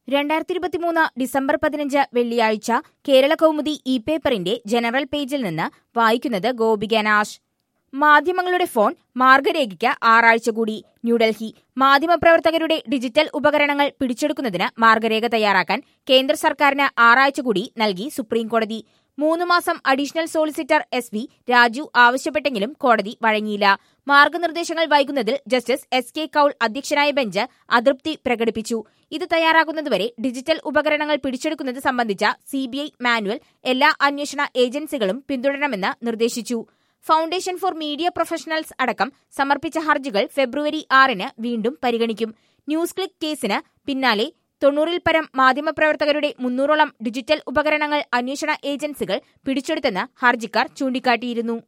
രണ്ടായിരത്തി ഇരുപത്തിമൂന്ന് ഡിസംബർ പതിനഞ്ച് വെള്ളിയാഴ്ച കേരള കൗമുദി ഇ പേപ്പറിന്റെ ജനറൽ പേജിൽ നിന്ന് വായിക്കുന്നത് ഗോപിക നാശ് മാധ്യമങ്ങളുടെ ഫോൺ മാർഗരേഖയ്ക്ക് ആറാഴ്ച കൂടി ന്യൂഡൽഹി മാധ്യമപ്രവർത്തകരുടെ ഡിജിറ്റൽ ഉപകരണങ്ങൾ പിടിച്ചെടുക്കുന്നതിന് മാർഗരേഖ തയ്യാറാക്കാൻ കേന്ദ്ര സർക്കാരിന് ആറാഴ്ച കൂടി നൽകി സുപ്രീംകോടതി മൂന്ന് മാസം additional solicitor S V Raju ആവശ്യപ്പെട്ടെങ്കിലും കോടതി വഴങ്ങിയില്ല മാർഗനിർദ്ദേശങ്ങൾ വൈകുന്നതിൽ ജസ്റ്റിസ് എസ് കെ കൌൾ അധ്യക്ഷനായ ബെഞ്ച് അതൃപ്തി പ്രകടിപ്പിച്ചു ഇത് തയ്യാറാക്കുന്നതുവരെ ഡിജിറ്റൽ ഉപകരണങ്ങൾ പിടിച്ചെടുക്കുന്നത് സംബന്ധിച്ച സിബിഐ മാനുവൽ എല്ലാ അന്വേഷണ ഏജൻസികളും പിന്തുടരണമെന്ന് നിർദ്ദേശിച്ചു ഫൗണ്ടേഷൻ ഫോർ മീഡിയ പ്രൊഫഷണൽസ് അടക്കം സമർപ്പിച്ച ഹർജികൾ ഫെബ്രുവരി ആറിന് വീണ്ടും പരിഗണിക്കും ന്യൂസ് ക്ലിക്ക് കേസിന് പിന്നാലെ തൊണ്ണൂറിൽ പരം മാധ്യമപ്രവർത്തകരുടെ മുന്നൂറോളം ഡിജിറ്റൽ ഉപകരണങ്ങൾ അന്വേഷണ ഏജൻസികൾ പിടിച്ചെടുത്തെന്ന് ഹർജിക്കാർ ചൂണ്ടിക്കാട്ടിയിരുന്നു